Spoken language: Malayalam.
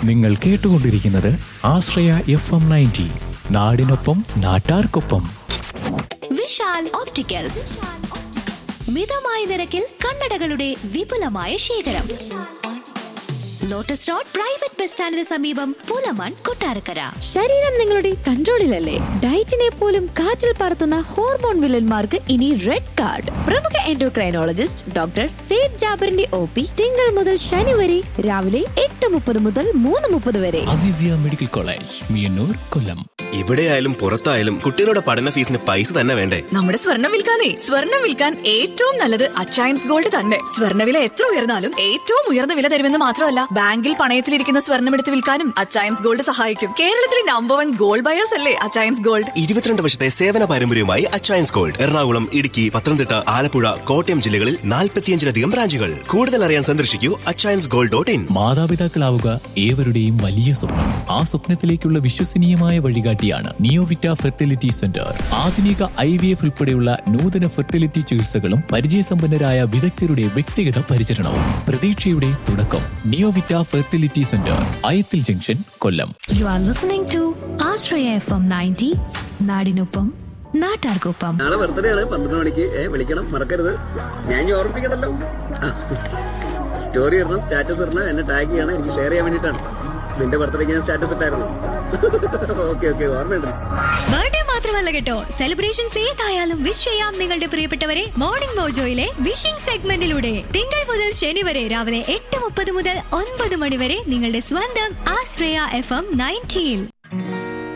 നിങ്ങൾ കേട്ടുകൊണ്ടിരിക്കുന്നത് ആശ്രയ എഫ് എം നയൻറ്റി നാടിനൊപ്പം നാട്ടാർക്കൊപ്പം വിശാൽ ഓപ്റ്റിക്കൽസ് മിതമായ നിരക്കിൽ കണ്ണടകളുടെ വിപുലമായ ശേഖരം ലോട്ടസ് റോഡ് പ്രൈവറ്റ് ബസ് സ്റ്റാൻഡിന് സമീപം പുലമൺ കൊട്ടാരക്കര ശരീരം നിങ്ങളുടെ കൺട്രോളിലല്ലേ ഡയറ്റിനെ പോലും കാറ്റിൽ പറത്തുന്ന ഹോർമോൺ വില്ലന്മാർക്ക് ഇനി റെഡ് കാർഡ് പ്രമുഖ എൻഡോക്രൈനോളജിസ്റ്റ് ഡോക്ടർ സേദ് ജാബറിന്റെ ഒ പി തിങ്കൾ മുതൽ ശനി വരെ രാവിലെ എട്ട് മുപ്പത് മുതൽ മൂന്ന് മുപ്പത് വരെ അസീസിയ മെഡിക്കൽ കോളേജ് മിയന്നൂർ കൊല്ലം എവിടെയായാലും പുറത്തായാലും കുട്ടികളുടെ പഠന ഫീസിന് പൈസ തന്നെ വേണ്ടേ നമ്മുടെ സ്വർണം വിൽക്കാനേ സ്വർണം വിൽക്കാൻ ഏറ്റവും നല്ലത് അച്ചയൻസ് ഗോൾഡ് തന്നെ സ്വർണ്ണവില എത്ര ഉയർന്നാലും ഏറ്റവും ഉയർന്ന വില തരുമെന്ന് മാത്രമല്ല ബാങ്കിൽ പണയത്തിലിരിക്കുന്ന സ്വർണം എടുത്ത് വിൽക്കാനും അച്ചയൻസ് ഗോൾഡ് സഹായിക്കും കേരളത്തിലെ നമ്പർ വൺ ഗോൾഡ് ബയേഴ്സ് അല്ലേ അച്ചയൻസ് ഗോൾഡ് ഇരുപത്തിരണ്ട് വർഷത്തെ സേവന പാരമ്പര്യവുമായി അച്ചയൻസ് ഗോൾഡ് എറണാകുളം ഇടുക്കി പത്തനംതിട്ട ആലപ്പുഴ കോട്ടയം ജില്ലകളിൽ നാൽപ്പത്തിയഞ്ചിലധികം ബ്രാഞ്ചുകൾ കൂടുതൽ അറിയാൻ സന്ദർശിക്കൂ അച്ചയൻസ് ഗോൾഡ് ഡോട്ട് ഇൻ മാതാപിതാക്കളാവുക ഏവരുടെയും വലിയ സ്വപ്നം ആ സ്വപ്നത്തിലേക്കുള്ള വിശ്വസനീയമായ വഴികാട്ടിയാണ് നിയോവിറ്റ ഫെർട്ടിലിറ്റി സെന്റർ ആധുനിക ഐ വി എഫ് ഉൾപ്പെടെയുള്ള നൂതന ഫെർട്ടിലിറ്റി ചികിത്സകളും പരിചയസമ്പന്നരായ വിദഗ്ധരുടെ വ്യക്തിഗത പരിചരണവും പ്രതീക്ഷയുടെ തുടക്കം Neovita fertility centre Ayathil junction Kollam you are listening to Asraya F M ninety നാടിനൊപ്പം നാട്ടാർക്കൊപ്പം നാളെ ബർത്ത്ഡേ ആണ് പന്ത്രണ്ട് മണിക്ക് ഏ വിളിക്കണം മറക്കരുത് ഞാൻ ഇനി ഓർമ്മിപ്പിക്കണല്ലോ സ്റ്റോറി ഇടണം സ്റ്റാറ്റസ് ഇടണം എന്നെ ടാഗ് ചെയ്യണം എനിക്ക് ഷെയർ ചെയ്യാൻ വേണ്ടിയിട്ടാണ് നിന്റെ ബർത്ത്ഡേക്ക് ഞാൻ സ്റ്റാറ്റസ് ഇട്ടായിരുന്നു ഓക്കെ ഓക്കെ ഓർമ്മയുണ്ട് ബർത്ത്ഡേ മാത്രമല്ല കേട്ടോ സെലിബ്രേഷൻസ് ഏതായാലും വിഷ് ചെയ്യാം നിങ്ങളുടെ പ്രിയപ്പെട്ടവരെ മോർണിംഗ് മോജോയിലെ വിഷിംഗ് സെഗ്മെന്റിലൂടെ തിങ്കൾ മുതൽ ശനി വരെ രാവിലെ എട്ട് മുപ്പത് മുതൽ ഒൻപത് മണി വരെ നിങ്ങളുടെ സ്വന്തം ആശ്രയ എഫ് എം നയൻറ്റീൻ